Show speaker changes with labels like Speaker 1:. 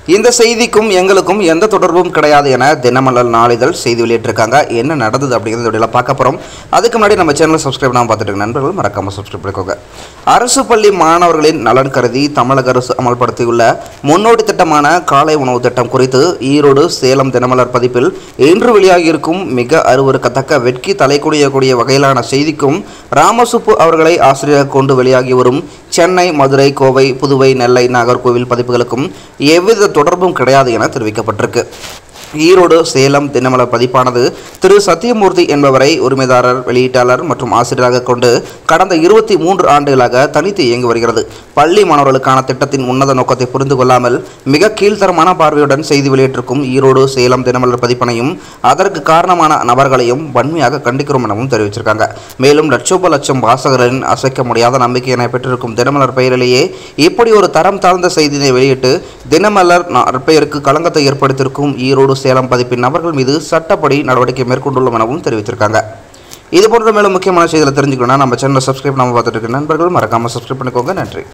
Speaker 1: இந்த செய்திக்கும் எங்களுக்கும் எந்த தொடர்பும் கிடையாது என தினமலர் நாளிதழ் செய்தி வெளியிட்டிருக்காங்க என்ன நடந்தது அப்படிங்கிறத வீடியோல பார்க்க போகிறோம் அதுக்கு முன்னாடி நம்ம சேனலை சப்ஸ்கிரைப் பண்ணாமல் பார்த்துட்டு இருக்க நண்பர்கள் மறக்காமல் சப்ஸ்கிரைப் பண்ணிக்கோங்க அரசு பள்ளி மாணவர்களின் நலன் கருதி தமிழக அரசு அமல்படுத்தியுள்ள முன்னோடி திட்டமான காலை உணவு திட்டம் குறித்து ஈரோடு சேலம் தினமலர் பதிப்பில் இன்று வெளியாகியிருக்கும் மிக அருவருக்கத்தக்க வெட்கி தலைக்குடியக்கூடிய வகையிலான செய்திக்கும் ராமசுப்பு அவர்களை ஆசிரியராக கொண்டு வெளியாகி வரும் சென்னை மதுரை கோவை புதுவை நெல்லை நாகர்கோவில் பதிப்புகளுக்கும் எவ்வித தொடர்பும் கிடையாது என தெரிவிக்கப்பட்டிருக்கு ஈரோடு சேலம் தினமலர் பதிப்பானது திரு சத்தியமூர்த்தி என்பவரை உரிமைதாரர் வெளியீட்டாளர் மற்றும் ஆசிரியராக கொண்டு கடந்த இருபத்தி மூன்று ஆண்டுகளாக தனித்து இயங்கி வருகிறது பள்ளி மாணவர்களுக்கான திட்டத்தின் உன்னத நோக்கத்தை புரிந்து கொள்ளாமல் மிக கீழ்த்தரமான பார்வையுடன் செய்தி வெளியிட்டிருக்கும் ஈரோடு சேலம் தினமலர் பதிப்பனையும் அதற்கு காரணமான நபர்களையும் வன்மையாக கண்டிக்கிறோம் எனவும் தெரிவிச்சிருக்காங்க மேலும் லட்சோப லட்சம் வாசகர்களின் அசைக்க முடியாத நம்பிக்கையினை பெற்றிருக்கும் தினமலர் பெயரிலேயே இப்படி ஒரு தரம் தாழ்ந்த செய்தியை வெளியிட்டு தினமலர் நற்பெயருக்கு களங்கத்தை ஏற்படுத்தியிருக்கும் ஈரோடு சேலம் பதிப்பின் நபர்கள் மீது சட்டப்படி நடவடிக்கை மேற்கொண்டுள்ளோம் எனவும் தெரிவித்திருக்காங்க இது போன்ற மேலும் முக்கியமான செய்திகளை தெரிஞ்சுக்கணும்னா நம்ம சேனலை சப்ஸ்கிரைப் நம்ம பார்த்துட்டு இருக்க நண்பர்கள் மறக்காமல் சப்ஸ்கிரைப் பண்ணிக்கோங்க நன்றி